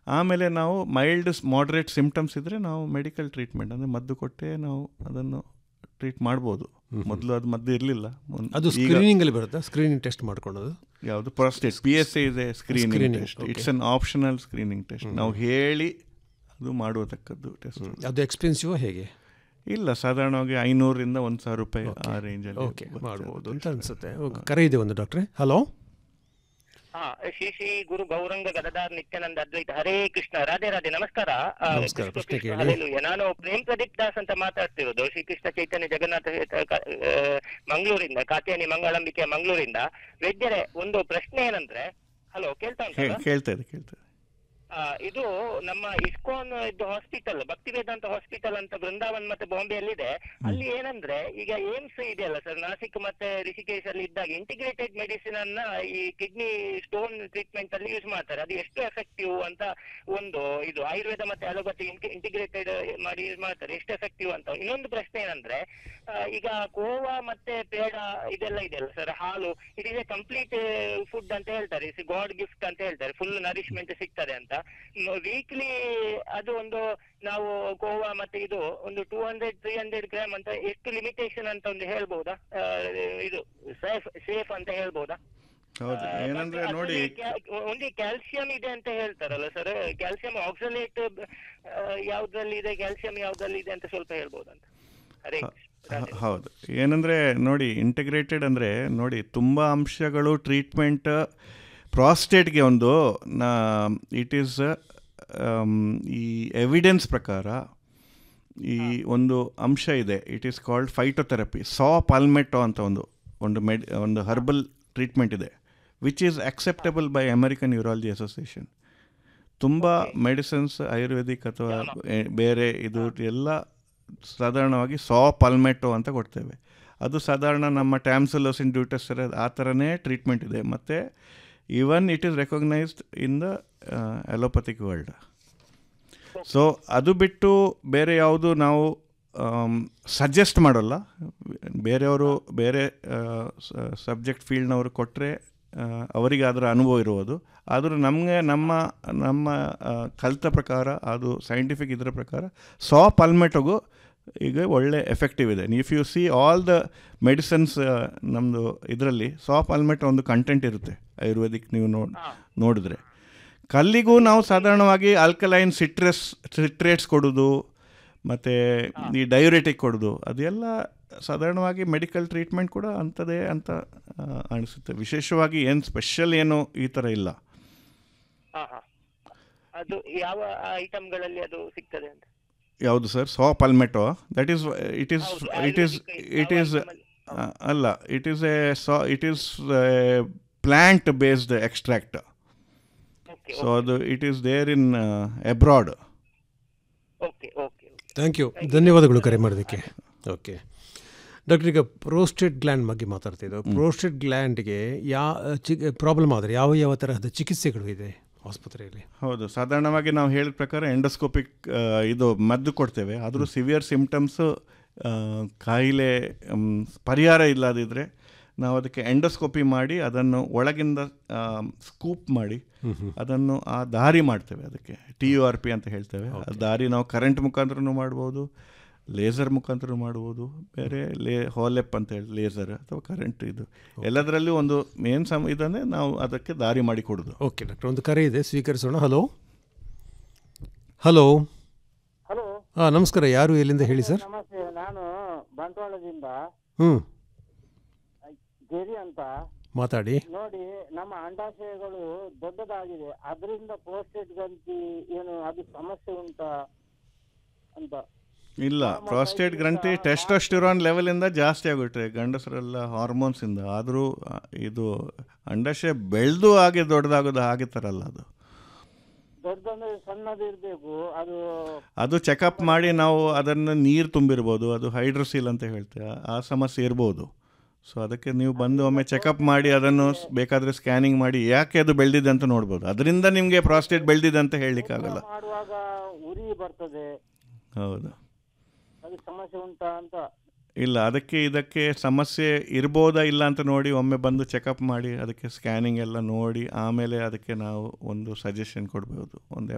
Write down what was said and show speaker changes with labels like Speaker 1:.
Speaker 1: ಆಮೇಲೆ ನಾವು mild moderate symptoms ಇದ್ದರೆ ನಾವು ಮೆಡಿಕಲ್ ಟ್ರೀಟ್ಮೆಂಟ್ ಅಂದರೆ ಮದ್ದು ಕೊಟ್ಟೆ ನಾವು ಅದನ್ನು ಟ್ರೀಟ್ ಮಾಡ್ಬೋದು ಮೊದಲು ಅದು ಮದ್ದು ಇರಲಿಲ್ಲ
Speaker 2: ಅದು ಸ್ಕ್ರೀನಿಂಗಲ್ಲಿ ಬರುತ್ತಾ ಸ್ಕ್ರೀನಿಂಗ್ ಟೆಸ್ಟ್ ಮಾಡ್ಕೊಳ್ಳೋದು
Speaker 1: ಯಾವುದು ಪ್ರಾಸ್ಟೇಟ್ ಪಿ ಎಸ್ ಎ ಇದೆ screening
Speaker 2: Screening,
Speaker 1: test
Speaker 2: okay.
Speaker 1: It's an optional screening test ನಾವು ಹೇಳಿ ಅದು ಮಾಡುವತಕ್ಕದ್ದು ಟೆಸ್ಟ್
Speaker 2: ಅದು ಎಕ್ಸ್ಪೆನ್ಸಿವ್ ಹೇಗೆ
Speaker 1: ಇಲ್ಲ ಸಾಧಾರಣವಾಗಿ ಐನೂರಿಂದ ಒಂದು ಸಾವಿರ ರೂಪಾಯಿ ಆ ರೇಂಜಲ್ಲಿ
Speaker 2: ಓಕೆ ಮಾಡ್ಬೋದು ಅಂತ ಅನಿಸುತ್ತೆ ಓಕೆ ಕರೆ ಇದೆ ಒಂದು ಡಾಕ್ಟ್ರೆ ಹಲೋ
Speaker 3: ಹಾ ಶ್ರೀ ಶ್ರೀ ಗುರು ಗೌರಂಗ ಗದದಾರ್ ನಿತ್ಯಾನಂದ ಅದ್ವೈತ ಹರೇ ಕೃಷ್ಣ ರಾಧೆ ರಾಧೆ ನಮಸ್ಕಾರ ಆ,
Speaker 2: ನಮಸ್ಕಾರ,
Speaker 3: ಕೃಷ್ಣ
Speaker 2: ಪ್ರಶ್ನೆ
Speaker 3: ಕೃಷ್ಣ,
Speaker 2: ಕೇಳಿ.
Speaker 3: ಹಲ್ಲೆಲೂಯ. ನಾನು ಪ್ರೇಮ್ ಪ್ರದೀಪ್ ದಾಸ್ ಅಂತ ಮಾತಾಡ್ತಿರೋದು ಶ್ರೀಕೃಷ್ಣ ಚೈತನ್ಯ ಜಗನ್ನಾಥ ಆ, ಕ- ಆ, ಮಂಗಳೂರಿಂದ ಕಾತ್ಯಾನಿ ಮಂಗಳಂಬಿಕೆ ಮಂಗಳೂರಿಂದ ವೈದ್ಯರೇ ಒಂದು ಪ್ರಶ್ನೆ ಏನಂದ್ರೆ ಹಲೋ ಕೇಳ್ತಾ ಉಂಟಲ್ಲ
Speaker 1: ಕೇಳ್ತಾ ಇದೆ ಕೇಳ್ತಾ ಇದೆ
Speaker 3: ಆ, ಇದು ನಮ್ಮ ಇಸ್ಕಾನ್ ಇದು ಹಾಸ್ಪಿಟಲ್ ಭಕ್ತಿ ವೇದಾಂತ ಹಾಸ್ಪಿಟಲ್ ಅಂತ ಬೃಂದಾವನ್ ಮತ್ತೆ ಬಾಂಬೆಯಲ್ಲಿದೆ ಅಲ್ಲಿ ಏನಂದ್ರೆ ಈಗ ಏಮ್ಸ್ ಇದೆಯಲ್ಲ ಸರ್ ನಾಸಿಕ್ ಮತ್ತೆ ರಿಷಿಕೇಶ್ ಅಲ್ಲಿ ಇದ್ದಾಗ ಇಂಟಿಗ್ರೇಟೆಡ್ ಮೆಡಿಸಿನ್ ಅನ್ನ ಈ ಕಿಡ್ನಿ ಸ್ಟೋನ್ ಟ್ರೀಟ್ಮೆಂಟ್ ಅಲ್ಲಿ ಯೂಸ್ ಮಾಡ್ತಾರೆ ಅದು ಎಷ್ಟು ಎಫೆಕ್ಟಿವ್ ಅಂತ ಒಂದು ಇದು ಆಯುರ್ವೇದ ಮತ್ತೆ ಅಲೋಪತಿ ಇಂಟಿಗ್ರೇಟೆಡ್ ಮಾಡಿ ಯೂಸ್ ಮಾಡ್ತಾರೆ ಎಷ್ಟು ಎಫೆಕ್ಟಿವ್ ಅಂತ ಇನ್ನೊಂದು ಪ್ರಶ್ನೆ ಏನಂದ್ರೆ ಆ, ಈಗ ಕೋವಾ ಮತ್ತೆ ಪೇಡ ಇದೆಲ್ಲ ಇದೆಯಲ್ಲ ಸರ್ ಹಾಲು it is a complete food ಅಂತ ಹೇಳ್ತಾರೆ ಗಾಡ್ ಗಿಫ್ಟ್ ಅಂತ ಹೇಳ್ತಾರೆ ಫುಲ್ ನರಿಶ್ಮೆಂಟ್ ಸಿಗ್ತದೆ ಅಂತ ವೀಕ್ಲಿ ಅದು ಒಂದು ನಾವು ಕೋವಾ ಮತ್ತೆ ಇದು ಒಂದು two hundred three hundred gram ಅಂತ ಎಷ್ಟು ಲಿಮಿಟೇಷನ್ ಅಂತ ಒಂದು ಹೇಳ್ಬೋದಾ ಆ, ಇದು ಸೇಫ್ ಸೇಫ್ ಅಂತ ಹೇಳ್ಬೋದಾ
Speaker 1: ಹೌದು ಏನಂದ್ರೆ ನೋಡಿ
Speaker 3: ಒಂದು ಕ್ಯಾಲ್ಸಿಯಂ ಇದೆ ಅಂತ ಹೇಳ್ತಾರಲ್ಲ ಸರ್ ಕ್ಯಾಲ್ಸಿಯಂ ಆಕ್ಸಲೇಟ್ ಯಾವ್ದ್ರಲ್ಲಿ ಇದೆ ಕ್ಯಾಲ್ಸಿಯಂ ಯಾವ್ದ್ರಲ್ಲಿ ಇದೆ ಅಂತ ಸ್ವಲ್ಪ ಹೇಳ್ಬೋದಂತ ಅದೇ
Speaker 1: ಹ- ಹೌದು ಏನಂದರೆ ನೋಡಿ ಇಂಟಿಗ್ರೇಟೆಡ್ ಅಂದರೆ ನೋಡಿ ತುಂಬ ಅಂಶಗಳು ಟ್ರೀಟ್ಮೆಂಟ್ ಪ್ರಾಸ್ಟೇಟ್ಗೆ ಒಂದು ನಾ ಇಟ್ ಈಸ್ ಈ ಎವಿಡೆನ್ಸ್ ಪ್ರಕಾರ ಈ ಒಂದು ಅಂಶ ಇದೆ it is called phytotherapy saw palmetto ಅಂತ ಒಂದು ಒಂದು ಮೆಡ್ ಒಂದು ಹರ್ಬಲ್ ಟ್ರೀಟ್ಮೆಂಟ್ ಇದೆ which is acceptable by American urology association ತುಂಬ ಮೆಡಿಸಿನ್ಸ್ ಆಯುರ್ವೇದಿಕ್ ಅಥವಾ ಎ- ಬೇರೆ ಇದು ಎಲ್ಲ ಸಾಧಾರಣವಾಗಿ ಸಾ ಪಲ್ಮೆಟೋ ಅಂತ ಕೊಡ್ತೇವೆ ಅದು ಸಾಧಾರಣ ನಮ್ಮ ಟ್ಯಾಮ್ಸಲೋಸಿನ್ ಡ್ಯೂಟಸ್ಟರ್ ಆ ಥರನೇ ಟ್ರೀಟ್ಮೆಂಟ್ ಇದೆ ಮತ್ತು even it is recognised in the allopathic world so ಅದು ಬಿಟ್ಟು ಬೇರೆ ಯಾವುದು ನಾವು ಸಜೆಸ್ಟ್ ಮಾಡೋಲ್ಲ ಬೇರೆಯವರು ಬೇರೆ ಸಬ್ಜೆಕ್ಟ್ ಫೀಲ್ಡ್ನವರು ಕೊಟ್ಟರೆ ಅವರಿಗೆ ಅದರ ಅನುಭವ ಇರುವುದು ಆದರೂ ನಮಗೆ ನಮ್ಮ ನಮ್ಮ ಆ, ಕಲಿತ ಪ್ರಕಾರ ಅದು ಸೈಂಟಿಫಿಕ್ ಇದರ ಪ್ರಕಾರ ಸಾ ಪಲ್ಮೆಟೋಗೂ ಈಗ ಒಳ್ಳೆ ಎಫೆಕ್ಟಿವ್ ಇದೆ if you see all the medicines ನಮ್ಮದು ಇದರಲ್ಲಿ ಸಾ ಪಲ್ಮೆಟೋ ಒಂದು ಕಂಟೆಂಟ್ ಇರುತ್ತೆ ಆಯುರ್ವೇದಿಕ್ ನೀವು ನೋಡ್ ನೋಡಿದ್ರೆ ಕಲ್ಲಿಗೂ ನಾವು ಸಾಧಾರಣವಾಗಿ ಆಲ್ಕಲೈನ್ ಸಿಟ್ರಸ್ ಸಿಟ್ರೇಟ್ಸ್ ಕೊಡೋದು ಮತ್ತು ಈ ಡಯೂರೆಟಿಕ್ ಕೊಡೋದು ಅದೆಲ್ಲ ಸಾಧಾರಣವಾಗಿ ಮೆಡಿಕಲ್ ಟ್ರೀಟ್ಮೆಂಟ್ ಕೂಡ ಅಂಥದ್ದೇ ಅಂತ ಆ, ಅನಿಸುತ್ತೆ ವಿಶೇಷವಾಗಿ ಏನು ಸ್ಪೆಷಲ್ ಏನು ಈ ಥರ ಇಲ್ಲ
Speaker 3: ಹಾ ಹಾ ಅದು ಯಾವ ಐಟಮ್ಗಳಲ್ಲಿ ಅದು ಸಿಗ್ತದೆ ಅಂತ
Speaker 1: ಯಾವುದು sir saw palmetto that is it is
Speaker 3: ಹೌದು,
Speaker 1: it is
Speaker 3: Ayurvedic
Speaker 1: it is
Speaker 3: ಯಾವ item ಅಲ್ಲಿ?
Speaker 1: ಅಲ್ಲ it is a saw it is plant based extract
Speaker 3: okay
Speaker 1: so ಅದು it is there in abroad
Speaker 3: okay okay
Speaker 2: thank you ಧನ್ಯವಾದಗಳು ಕರೆ ಮಾಡೋದಕ್ಕೆ okay doctor ಈಗ prostate gland ಬಗ್ಗೆ ಮಾತಾಡ್ತಿದ್ದೆವು ಪ್ರೋಸ್ಟೇಟ್ ಗ್ಲ್ಯಾಂಡ್ಗೆ ಯಾ ಚಿ ಪ್ರಾಬ್ಲಮ್ ಆದರೆ ಯಾವ ಯಾವ ತರಹದ ಚಿಕಿತ್ಸೆಗಳು ಇದೆ ಆಸ್ಪತ್ರೆಯಲ್ಲಿ
Speaker 1: ಹೌದು ಸಾಧಾರಣವಾಗಿ ನಾವು ಹೇಳಿದ ಪ್ರಕಾರ ಎಂಡೋಸ್ಕೋಪಿಕ್ ಇದು ಮದ್ದು ಕೊಡ್ತೇವೆ ಆದರೂ ಸಿವಿಯರ್ ಸಿಮ್ಟಮ್ಸು ಕಾಯಿಲೆ ಮ್, ಪರಿಹಾರ ಇಲ್ಲದಿದ್ದರೆ ನಾವು ಅದಕ್ಕೆ ಎಂಡೋಸ್ಕೋಪಿ ಮಾಡಿ ಅದನ್ನು ಒಳಗಿಂದ ಸ್ಕೂಪ್ ಮಾಡಿ ಅದನ್ನು ಆ ದಾರಿ ಮಾಡ್ತೇವೆ ಅದಕ್ಕೆ ಟಿ ಯು ಆರ್ ಪಿ ಅಂತ ಹೇಳ್ತೇವೆ ಆ ದಾರಿ ನಾವು ಕರೆಂಟ್ ಮುಖಾಂತರನೂ ಮಾಡ್ಬೋದು ಲೇಸರ್ ಮುಖಾಂತರ ಮಾಡ್ಬೋದು ಬೇರೆ ಲೇ ಹೋಲೆಪ್ ಅಂತ ಹೇಳಿ ಲೇಸರ್ ಅಥವಾ ಕರೆಂಟ್ ಇದು ಎಲ್ಲದರಲ್ಲೂ ಒಂದು ಮೇನ್ ಸಮ ಇದಂದರೆ ನಾವು ಅದಕ್ಕೆ ದಾರಿ ಮಾಡಿ ಕೊಡೋದು
Speaker 2: ಓಕೆ ಡಾಕ್ಟರ್ ಒಂದು ಕರೆ ಇದೆ ಸ್ವೀಕರಿಸೋಣ ಹಲೋ ಹಲೋ
Speaker 4: ಹಲೋ
Speaker 2: ಹಾಂ ನಮಸ್ಕಾರ ಯಾರು ಎಲ್ಲಿಂದ ಹೇಳಿ ಸರ್
Speaker 4: ನಮಸ್ತೆ ನಾನು ಬಂಟ್ವಾಳದಿಂದ
Speaker 2: ಹ್ಞೂ
Speaker 4: ಗೆರಿ ಅಂತ
Speaker 2: ಮಾತಾಡಿ
Speaker 4: ನೋಡಿ ನಮ್ಮ ಅಂಡಾಶಯಗಳು ದೊಡ್ಡದಾಗಿದೆ ಅದರಿಂದ ಪ್ರೋಸ್ಟೇಟ್ ಗ್ರಂಥಿ ಏನು ಅದು ಸಮಸ್ಯೆ ಉಂಟಾ ಅಂತ
Speaker 1: ಇಲ್ಲ ಪ್ರಾಸ್ಟೇಟ್ ಗ್ರಂಥಿ ಟೆಸ್ಟೋಸ್ಟಿರಾನ್ ಲೆವೆಲಿಂದ ಜಾಸ್ತಿ ಆಗುತ್ತೆ ಗಂಡಸರೆಲ್ಲ ಹಾರ್ಮೋನ್ಸಿಂದ ಆದರೂ ಆ, ಇದು ಅಂಡಾಶಯ ಬೆಳೆದು ಹಾಗೆ ದೊಡ್ಡದಾಗೋದು ಹಾಗೆ ತರಲ್ಲ ಅದು
Speaker 4: ದೊಡ್ಡದಂದ್ರೆ ಸಣ್ಣದು ಇರಬೇಕು ಅದು
Speaker 1: ಅದು ಚೆಕಪ್ ಮಾಡಿ ನಾವು ಅದನ್ನು ನೀರು ತುಂಬಿರ್ಬೋದು ಅದು ಹೈಡ್ರೋಸಿಲ್ ಅಂತ ಹೇಳ್ತೇವೆ ಆ- ಆ ಸಮಸ್ಯೆ ಇರ್ಬೋದು ಸೊ ಅದಕ್ಕೆ ನೀವು ಬಂದು ಒಮ್ಮೆ ಚೆಕಪ್ ಮಾಡಿ ಅದನ್ನು ಸ್- ಬೇಕಾದರೆ ಸ್ಕ್ಯಾನಿಂಗ್ ಮಾಡಿ ಯಾಕೆ ಅದು ಬೆಳೆದಿದೆ ಅಂತ ನೋಡ್ಬೋದು ಅದರಿಂದ ನಿಮಗೆ ಪ್ರಾಸ್ಟೇಟ್ ಬೆಳೆದಿದೆ ಅಂತ ಹೇಳಲಿಕ್ಕಾಗಲ್ಲ
Speaker 4: ಮಾಡುವಾಗ ಉರಿ ಬರ್ತದೆ
Speaker 1: ಹೌದು
Speaker 4: ಅದು ಸಮಸ್ಯೆ ಉಂಟಾ ಅಂತ
Speaker 1: ಇಲ್ಲ ಅದಕ್ಕೆ ಇದಕ್ಕೆ ಸಮಸ್ಯೆ ಇರ್ಬೋದಾ ಇಲ್ಲ ಅಂತ ನೋಡಿ ಒಮ್ಮೆ ಬಂದು ಚೆಕಪ್ ಮಾಡಿ ಅದಕ್ಕೆ ಸ್ಕ್ಯಾನಿಂಗ್ ಎಲ್ಲ ನೋಡಿ ಆಮೇಲೆ ಅದಕ್ಕೆ ನಾವು ಒಂದು ಸಜೆಷನ್ ಕೊಡ್ಬೋದು ಒಂದು